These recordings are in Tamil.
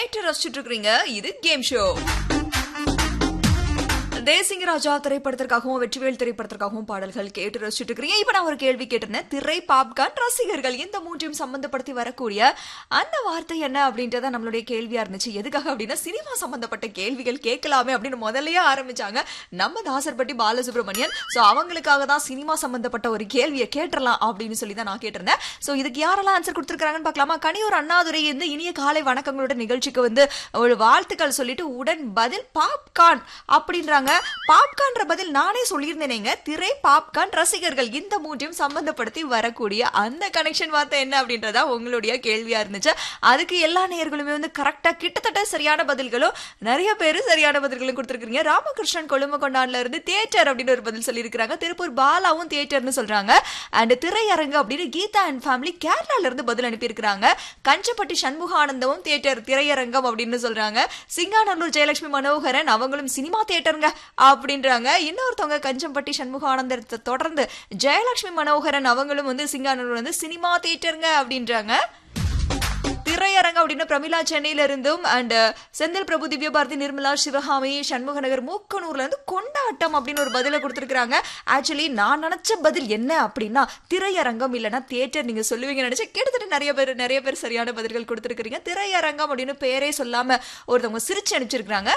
கேட்டு ரசிச்சுட்டு இருக்கிறீங்க இது கேம் ஷோ தேசிங்கராஜா திரைப்படத்திற்காகவும் வெற்றிவேல் திரைப்படத்திற்காகவும் பாடல்கள் கேட்டு ரசிச்சுட்டு இருக்கிறீங்க இப்ப நான் ஒரு கேள்வி கேட்டிருந்தேன் திரை பாப்கார்ன் ரசிகர்கள் இந்த மூன்றையும் சம்பந்தப்படுத்தி வரக்கூடிய அந்த வார்த்தை என்ன அப்படின்றத நம்மளுடைய கேள்வியா இருந்துச்சு எதுக்காக அப்படின்னா சினிமா சம்பந்தப்பட்ட கேள்விகள் கேட்கலாமே அப்படின்னு முதல்லயே ஆரம்பிச்சாங்க நம்ம தாசர்பட்டி பாலசுப்ரமணியன் சோ அவங்களுக்காக தான் சினிமா சம்பந்தப்பட்ட ஒரு கேள்வியை கேட்டுறலாம் அப்படின்னு சொல்லி தான் நான் கேட்டிருந்தேன் சோ இதுக்கு யாரெல்லாம் ஆன்சர் கொடுத்துருக்காங்கன்னு பார்க்கலாமா கனியூர் அண்ணாதுரை இந்த இனிய காலை வணக்கங்களோட நிகழ்ச்சிக்கு வந்து ஒரு வாழ்த்துக்கள் சொல்லிட்டு உடன் பதில் பாப்கார்ன் அப்படின்றாங்க பாப்கார்ன்ற பதில் நானே சொல்லியிருந்தேனேங்க திரை பாப்கார்ன் ரசிகர்கள் இந்த மூன்றையும் சம்பந்தப்படுத்தி வரக்கூடிய அந்த கனெக்ஷன் வார்த்தை என்ன அப்படின்றதா உங்களுடைய கேள்வியா இருந்துச்சு அதுக்கு எல்லா நேயர்களுமே வந்து கரெக்டா கிட்டத்தட்ட சரியான பதில்களும் நிறைய பேர் சரியான பதில்களும் கொடுத்துருக்கீங்க ராமகிருஷ்ணன் கொழும்புகொண்டான்ல இருந்து தியேட்டர் அப்படின்னு ஒரு பதில் சொல்லியிருக்காங்க திருப்பூர் பாலாவும் தியேட்டர்னு சொல்றாங்க அண்ட் திரையரங்கு அப்படின்னு கீதா அண்ட் ஃபேமிலி கேரளால இருந்து பதில் அனுப்பியிருக்கிறாங்க கஞ்சப்பட்டி சண்முகானந்தமும் தியேட்டர் திரையரங்கம் அப்படின்னு சொல்றாங்க சிங்காநல்லூர் ஜெயலட்சுமி மனோகரன் அவங்களும் சினிமா தியேட்டருங்க அப்படின்றாங்க இன்னொருத்தவங்க கஞ்சம்பட்டி சண்முகானந்தத்தை தொடர்ந்து ஜெயலட்சுமி மனோகரன் அவங்களும் வந்து சிங்காநல்லூர் வந்து சினிமா தியேட்டருங்க அப்படின்றாங்க திரையரங்கம் அப்படின்னு பிரமிளா சென்னையில இருந்தும் அண்ட் செந்தில் பிரபு திவ்யபாரதி நிர்மலா சிவகாமி சண்முகநகர் மூக்கனூர்ல இருந்து கொண்டாட்டம் அப்படின்னு ஒரு பதில கொடுத்துருக்காங்க ஆக்சுவலி நான் நினைச்ச பதில் என்ன அப்படின்னா திரையரங்கம் இல்லைன்னா தியேட்டர் நீங்க சொல்லுவீங்க நினைச்ச கிட்டத்தட்ட நிறைய பேர் நிறைய பேர் சரியான பதில்கள் கொடுத்துருக்கீங்க திரையரங்கம் அப்படின்னு பேரே சொல்லாம ஒருத்தவங்க சிரிச்சு அனுப்பிச்சிருக்காங்க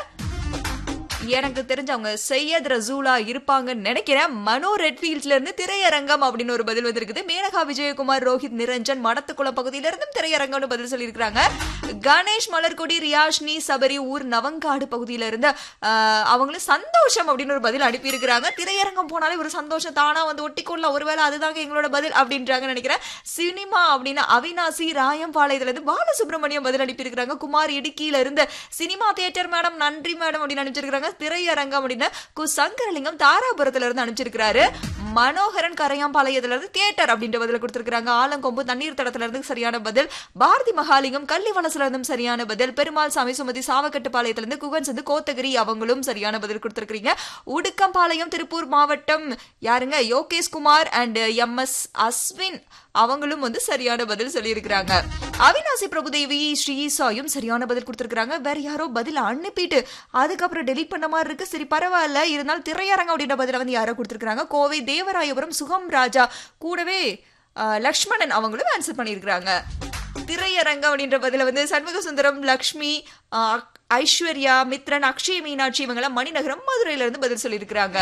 எனக்கு தெரிஞ்ச அவங்க சையத் ரசூலா இருப்பாங்கன்னு நினைக்கிறேன் மனோ ரெட்ஃபீல்ட்ல இருந்து திரையரங்கம் அப்படின்னு ஒரு பதில் வந்திருக்குது மேனகா விஜயகுமார் ரோஹித் நிரஞ்சன் மடத்துக்குளம் பகுதியில இருந்தும் திரையரங்கம்னு பதில் சொல்லியிருக்காங்க கணேஷ் மலர்கொடி ரியாஷ்னி சபரி ஊர் நவங்காடு பகுதியில இருந்து ஆஹ், அவங்களும் சந்தோஷம் அப்படின்னு ஒரு பதில் அனுப்பியிருக்கிறாங்க திரையரங்கம் போனாலே ஒரு சந்தோஷம் தானா வந்து ஒட்டிக்கொள்ளலாம் ஒருவேளை அதுதாங்க எங்களோட பதில் அப்படின்றாங்க நினைக்கிறேன் சினிமா அப்படின்னா அவினாசி ராயம்பாளையத்துல இருந்து பாலசுப்ரமணியம் பதில் அனுப்பியிருக்கிறாங்க குமார் இடுக்கியில இருந்து சினிமா தியேட்டர் மேடம் நன்றி மேடம் அப்படின்னு அனுப்பிச்சிருக்காங்க திரையரங்கம் அப்படின்னு கு சங்கரலிங்கம் தாராபுரத்துல இருந்து அனுப்பிச்சிருக்காரு மனோகரன் கரையாம்பாளையத்துல இருந்து தியேட்டர் அப்படின்ற பதில கொடுத்திருக்காங்க ஆலங்கொம்பு தண்ணீர் தடத்துல இருந்து சரியான பதில் பாரதி மகாலிங்கம் கள்ளிவனசுல இருந்தும் சரியான பதில் பெருமாள் சாமி சுமதி சாவக்கட்டுப்பாளையத்துல இருந்து குகன் சந்து கோத்தகிரி அவங்களும் சரியான பதில் கொடுத்திருக்கீங்க உடுக்கம்பாளையம் திருப்பூர் மாவட்டம் யாருங்க Yogesh Kumar and M S Ashwin அவங்களும் வந்து சரியான பதில் சொல்லியிருக்கிறாங்க அவினாசி பிரபுதேவி ஸ்ரீ சாயும் சரியான பதில் கொடுத்திருக்காங்க வேற யாரோ பதில் அனுப்பிட்டு அதுக்கப்புறம் டெலிட் பண்ண மாதிரி இருக்கு சரி பரவாயில்ல இருந்தாலும் திரையரங்கம் அப்படின்ற பதில வந்து யாரோ கொடுத்திருக்காங்க கோவை தேவராயபுரம் சுகம் ராஜா கூடவே அஹ், லக்ஷ்மணன் அவங்களும் ஆன்சர் பண்ணியிருக்கிறாங்க திரையரங்கம் அப்படின்ற பதில வந்து சண்முக சுந்தரம் லக்ஷ்மி அஹ், ஐஸ்வர்யா மித்ரன் அக்ஷய் மீனாட்சி இவங்கெல்லாம் மணிநகரம் மதுரையில இருந்து பதில் சொல்லியிருக்கிறாங்க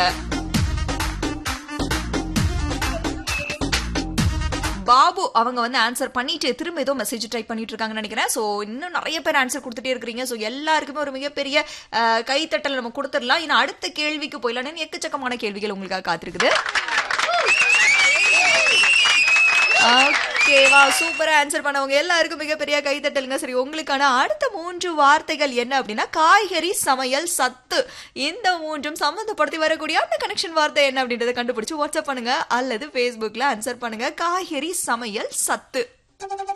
பாபு அவங்க வந்து ஆன்சர் பண்ணிட்டு திரும்ப ஏதோ மெசேஜ் டைப் பண்ணிட்டு இருக்காங்கன்னு நினைக்கிறேன் ஸோ இன்னும் நிறைய பேர் ஆன்சர் கொடுத்துட்டே இருக்கிறீங்க ஸோ எல்லாருக்குமே ஒரு மிகப்பெரிய அஹ், கைத்தட்டல் நம்ம கொடுத்துடலாம் ஏன்னா அடுத்த கேள்விக்கு போயிடலாம் எக்கச்சக்கமான கேள்விகள் உங்களுக்காக காத்திருக்குது ஓகேவா சூப்பரா ஆன்சர் பண்ணவங்க எல்லாருக்கும் மிகப்பெரிய கைத்தட்டலுங்க சரி உங்களுக்கான அடுத்த மூன்று வார்த்தைகள் என்ன அப்படின்னா காய்கறி சமையல் சத்து இந்த மூன்றும் சம்மந்தப்படுத்தி வரக்கூடிய அந்த கனெக்ஷன் வார்த்தை என்ன அப்படின்றத கண்டுபிடிச்சு வாட்ஸ்அப் பண்ணுங்க அல்லது ஃபேஸ்புக்ல ஆன்சர் பண்ணுங்க காய்கறி சமையல் சத்து